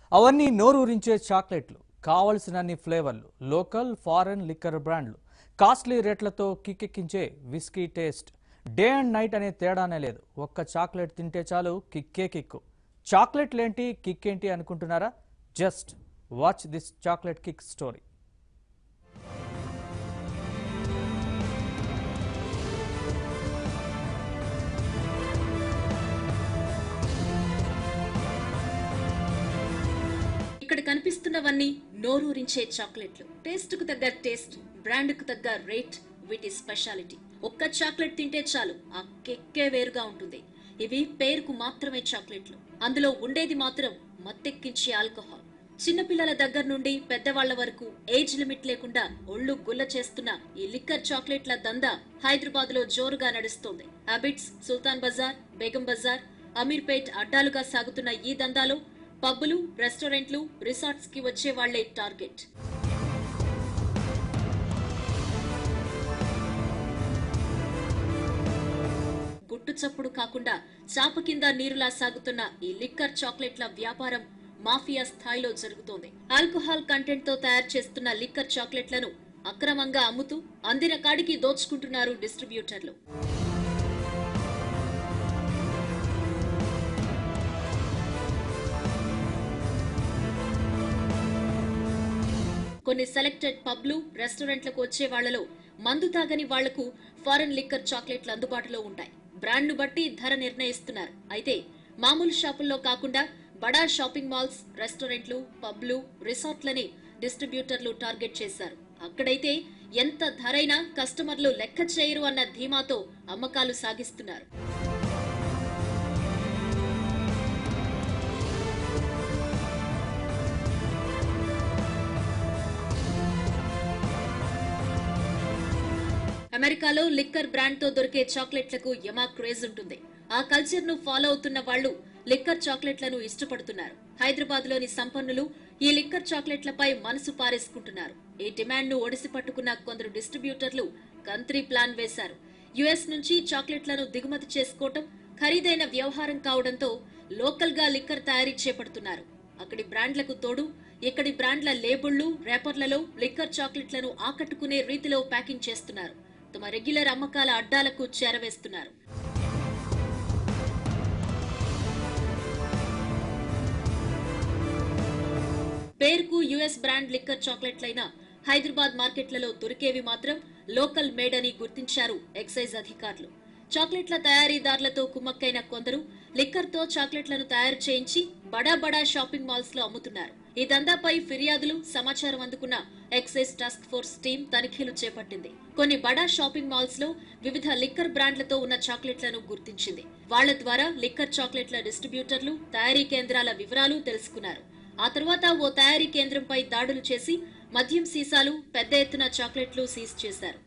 అవన్నీ నోరూరించే చాక్లెట్లు కావలసినన్ని ఫ్లేవర్లు లోకల్ ఫారెన్ లిక్కర్ బ్రాండ్లు కాస్ట్లీ రేట్లతో కిక్కెక్కించే whisky taste day and night అనే తేడానే లేదు ఒక్క చాక్లెట్ తింటే చాలు కిక్కే కిక్కు చాక్లెట్లేంటి కిక్ ఏంటి అనుకుంటున్నారా just watch this chocolate kick story ఇక్కడ కనిపిస్తున్నవన్నీ నోరూరించే చాక్లెట్లు టేస్ట్ కు తగ్గ టేస్ట్ బ్రాండ్ కు తగ్గ రేట్ వీటి స్పెషాలిటీ ఒక్క చాక్లెట్ తింటే చాలు ఆ కెక్కే వేరుగా ఉంటుంది ఇవి పేరుకు మాత్రమే చాక్లెట్లు అందులో ఉండేది మాత్రం మత్తెక్కించే ఆల్కహాల్ చిన్నపిల్లల దగ్గర నుండి పెద్దవాళ్ల వరకు ఏజ్ లిమిట్ లేకుండా ఒళ్ళు గుల్ల చేస్తున్న ఈ లిక్కర్ చాక్లెట్ల దందా హైదరాబాద్ లో జోరుగా నడుస్తోంది అబిట్స్ సుల్తాన్ బజార్ బేగం బజార్ అమీర్పేట్ అడ్డాలుగా సాగుతున్న ఈ దందాలో పబ్బులు రెస్టారెంట్లు రిసార్ట్స్ కి వచ్చే వాళ్లే టార్గెట్ గుట్టు చప్పుడు కాకుండా చాప కింద నీరులా సాగుతున్న ఈ లిక్కర్ చాక్లెట్ల వ్యాపారం మాఫియా స్థాయిలో జరుగుతోంది ఆల్కహాల్ కంటెంట్ తో తయారు చేస్తున్న లిక్కర్ చాక్లెట్లను అక్రమంగా అమ్ముతూ అందిన కాడికి దోచుకుంటున్నారు డిస్ట్రిబ్యూటర్లు కొన్ని సెలెక్టెడ్ పబ్లు రెస్టారెంట్లకు వచ్చే వాళ్లలో మందు తాగని వాళ్లకు ఫారెన్ లిక్కర్ చాక్లెట్లు అందుబాటులో ఉంటాయి బ్రాండ్ను బట్టి ధర నిర్ణయిస్తున్నారు అయితే మామూలు షాపుల్లో కాకుండా బడా షాపింగ్ మాల్స్ రెస్టారెంట్లు పబ్లు రిసార్ట్లని డిస్ట్రిబ్యూటర్లు టార్గెట్ చేశారు అక్కడైతే ఎంత ధరైనా కస్టమర్లు లెక్క చేయరు అన్న ధీమాతో అమ్మకాలు సాగిస్తున్నారు అమెరికాలో లిక్కర్ బ్రాండ్ తో దొరికే చాక్లెట్లకు యమా క్రేజ్ ఉంటుంది ఆ కల్చర్ ను ఫాలో అవుతున్న వాళ్ళు లిక్కర్ చాక్లెట్లను ఇష్టపడుతున్నారు హైదరాబాద్ లోని సంపన్నులు ఈ లిక్కర్ చాక్లెట్లపై మనసు పారేసుకుంటున్నారు ఈ డిమాండ్ ను ఒడిసి పట్టుకున్న కొందరు డిస్ట్రిబ్యూటర్లు కంత్రీ ప్లాన్ వేశారు యుఎస్ నుంచి చాక్లెట్లను దిగుమతి చేసుకోవటం ఖరీదైన వ్యవహారం కావడంతో లోకల్ గా లిక్కర్ తయారీ చేపడుతున్నారు అక్కడి బ్రాండ్లకు తోడు ఇక్కడి బ్రాండ్ల లేబుళ్లు రేపర్లలో లిక్కర్ చాక్లెట్లను ఆకట్టుకునే రీతిలో ప్యాకింగ్ చేస్తున్నారు తమ రెగ్యులర్ అమ్మకాల అడ్డాలకు చేరవేస్తున్నారు పేరుకు యుఎస్ బ్రాండ్ లిక్కర్ చాక్లెట్లైన హైదరాబాద్ మార్కెట్లలో దొరికేవి మాత్రం లోకల్ మేడ్ అని గుర్తించారు ఎక్సైజ్ అధికారులు చాక్లెట్ల తయారీదారులతో కుమ్మక్కైన కొందరు లిక్కర్ తో చాక్లెట్లను తయారు చేయించి బడా బడా షాపింగ్ మాల్స్ లో అమ్ముతున్నారు ఈ దందాపై ఫిర్యాదులు సమాచారం అందుకున్న ఎక్సైజ్ టాస్క్ ఫోర్స్ టీం తనిఖీలు చేపట్టింది కొన్ని బడా షాపింగ్ మాల్స్ లో వివిధ లిక్కర్ బ్రాండ్లతో ఉన్న చాక్లెట్లను గుర్తించింది వాళ్ల ద్వారా లిక్కర్ చాక్లెట్ల డిస్ట్రిబ్యూటర్లు తయారీ కేంద్రాల వివరాలు తెలుసుకున్నారు ఆ తర్వాత ఓ తయారీ కేంద్రంపై దాడులు చేసి మద్యం సీసాలు పెద్ద ఎత్తున చాక్లెట్లు సీజ్ చేశారు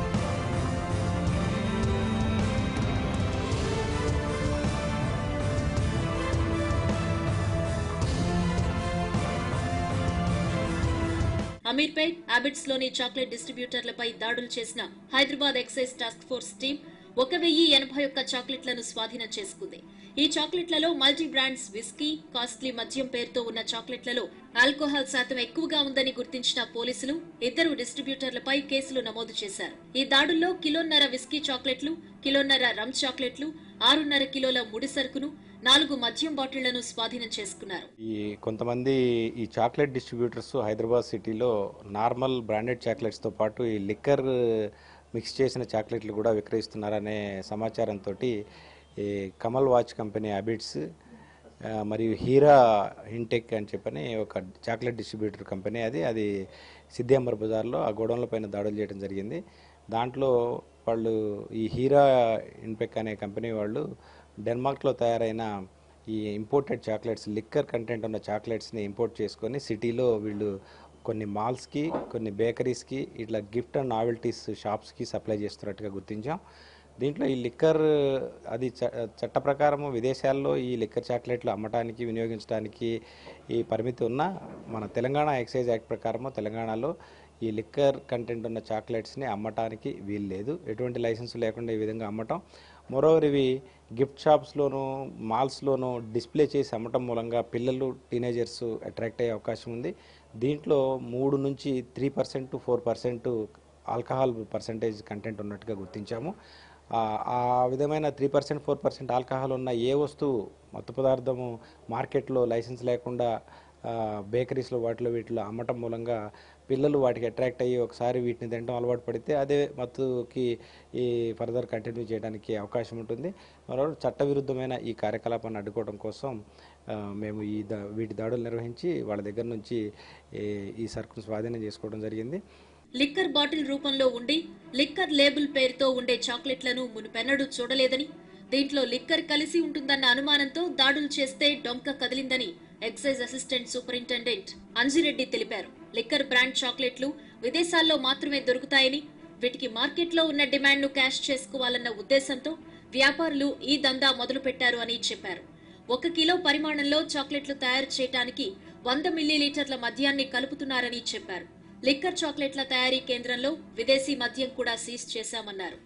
అమీర్పేట్ అబిట్స్ లోని చాక్లెట్ డిస్ట్రిబ్యూటర్లపై దాడులు చేసిన Hyderabad excise task force team ఒక వెయ్యి ఎనభై ఒక్క చాక్లెట్లను స్వాధీనం చేసుకుంది ఈ చాక్లెట్లలో మల్టీ బ్రాండ్స్ విస్కీ కాస్ట్లీ మద్యం పేరుతో ఉన్న చాక్లెట్లలో ఆల్కహాల్ శాతం ఎక్కువగా ఉందని గుర్తించిన పోలీసులు ఇద్దరు డిస్ట్రిబ్యూటర్లపై కేసులు నమోదు చేశారు ఈ దాడుల్లో కిలోన్నర విస్కీ చాక్లెట్లు కిలోన్నర రమ్ చాక్లెట్లు ఆరున్నర కిలోల ముడి సరుకును నాలుగు మద్యం బాటిళ్లను స్వాధీనం చేసుకున్నారు ఈ కొంతమంది ఈ చాక్లెట్ డిస్ట్రిబ్యూటర్స్ హైదరాబాద్ సిటీలో నార్మల్ బ్రాండెడ్ చాక్లెట్స్తో పాటు ఈ లిక్కర్ మిక్స్ చేసిన చాక్లెట్లు కూడా విక్రయిస్తున్నారనే సమాచారంతో ఈ కమల్ వాచ్ కంపెనీ అబిట్స్ ఆ, మరియు హీరా హింటెక్ అని చెప్పని ఒక చాక్లెట్ డిస్ట్రిబ్యూటర్ కంపెనీ అది అది సిద్ధింబర్ బజార్లో ఆ గోడౌన్ల పైన దాడులు చేయడం జరిగింది దాంట్లో వాళ్ళు ఈ హీరా ఇన్పెక్ అనే కంపెనీ వాళ్ళు డెన్మార్క్లో తయారైన ఈ ఇంపోర్టెడ్ చాక్లెట్స్ లిక్కర్ కంటెంట్ ఉన్న చాక్లెట్స్ని ఇంపోర్ట్ చేసుకొని సిటీలో వీళ్ళు కొన్ని మాల్స్కి కొన్ని బేకరీస్కి ఇట్లా గిఫ్ట్ అండ్ నావెల్టీస్ షాప్స్కి సప్లై చేస్తున్నట్టుగా గుర్తించాం దీంట్లో ఈ లిక్కర్ అది చ చట్ట ప్రకారం విదేశాల్లో ఈ లిక్కర్ చాక్లెట్లు అమ్మటానికి వినియోగించడానికి ఈ పరిమితి ఉన్న మన తెలంగాణ ఎక్సైజ్ యాక్ట్ ప్రకారము తెలంగాణలో ఈ లిక్కర్ కంటెంట్ ఉన్న చాక్లెట్స్ని అమ్మటానికి వీలు లేదు ఎటువంటి లైసెన్స్ లేకుండా ఈ విధంగా అమ్మటం మోరోవర్ ఇవి గిఫ్ట్ షాప్స్లోను మాల్స్లోను డిస్ప్లే చేసి అమ్మటం మూలంగా పిల్లలు టీనేజర్స్ అట్రాక్ట్ అయ్యే అవకాశం ఉంది దీంట్లో మూడు నుంచి three percent to four percent alcohol percentage content ఉన్నట్టుగా గుర్తించాము ఆ ఆ విధమైన three percent four percent alcohol ఉన్న ఏ వస్తువు మత్తు పదార్థము మార్కెట్లో లైసెన్స్ లేకుండా ఆ, బేకరీస్లో వాటిలో వీటిలో అమ్మటం మూలంగా పిల్లలు వాటికి అట్రాక్ట్ అయ్యి ఒకసారి వీటిని తినడం అలవాటు పడితే అదే మత్తుకి ఈ ఫర్దర్ కంటిన్యూ చేయడానికి అవకాశం ఉంటుంది మరో చట్టవిరుద్ధమైన ఈ కార్యకలాపాన్ని అడ్డుకోవడం కోసం ఆ, మేము ఈ దా వీటి దాడులు నిర్వహించి వాళ్ళ దగ్గర నుంచి ఈ- ఈ సరుకును స్వాధీనం చేసుకోవడం జరిగింది లిక్కర్ బాటిల్ రూపంలో ఉండి లిక్కర్ లేబుల్ పేరుతో ఉండే చాక్లెట్లను మునుపెన్నడూ చూడలేదని దీంట్లో లిక్కర్ కలిసి ఉంటుందన్న అనుమానంతో దాడులు చేస్తే డొంక కదిలిందని ఎక్సైజ్ అసిస్టెంట్ సూపరింటెండెంట్ అంజిరెడ్డి తెలిపారు లిక్కర్ బ్రాండ్ చాక్లెట్లు విదేశాల్లో మాత్రమే దొరుకుతాయని వీటికి మార్కెట్లో ఉన్న డిమాండ్ను క్యాష్ చేసుకోవాలన్న ఉద్దేశంతో వ్యాపారులు ఈ దందా మొదలు పెట్టారు అని చెప్పారు ఒక కిలో పరిమాణంలో చాక్లెట్లు తయారు చేయడానికి వంద మిల్లీలీటర్ల మద్యాన్ని కలుపుతున్నారని చెప్పారు లిక్కర్ చాక్లెట్ల తయారీ కేంద్రంలో విదేశీ మద్యం కూడా సీజ్ చేశామన్నారు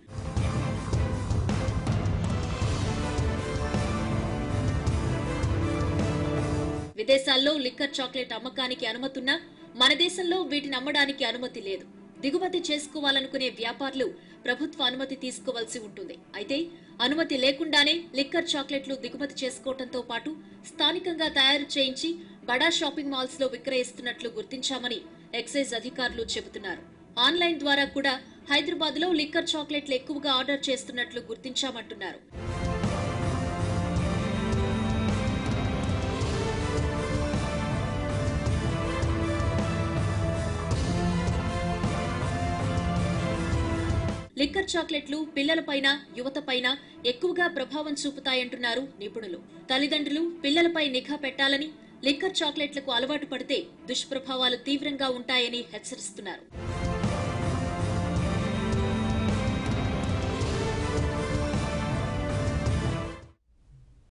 విదేశాల్లో లిక్కర్ చాక్లెట్ అమ్మకానికి అనుమతున్నా మన దేశంలో వీటిని అమ్మడానికి అనుమతి లేదు దిగుమతి చేసుకోవాలనుకునే వ్యాపారులు ప్రభుత్వ అనుమతి తీసుకోవాల్సి ఉంటుంది అయితే అనుమతి లేకుండానే లిక్కర్ చాక్లెట్లు దిగుమతి చేసుకోవడంతో పాటు స్థానికంగా తయారు చేయించి బడా షాపింగ్ మాల్స్ లో విక్రయిస్తున్నట్లు గుర్తించామని ఎక్సైజ్ అధికారులు చెబుతున్నారు ఆన్లైన్ ద్వారా కూడా హైదరాబాద్ లో లిక్కర్ చాక్లెట్లు ఎక్కువగా ఆర్డర్ చేస్తున్నట్లు గుర్తించామంటున్నారు లిక్కర్ చాక్లెట్లు పిల్లలపైన యువతపైన ఎక్కువగా ప్రభావం చూపుతాయంటున్నారు నిపుణులు తల్లిదండ్రులు పిల్లలపై నిఘా పెట్టాలని లిక్కర్ చాక్లెట్లకు అలవాటు పడితే దుష్ప్రభావాలు తీవ్రంగా ఉంటాయని హెచ్చరిస్తున్నారు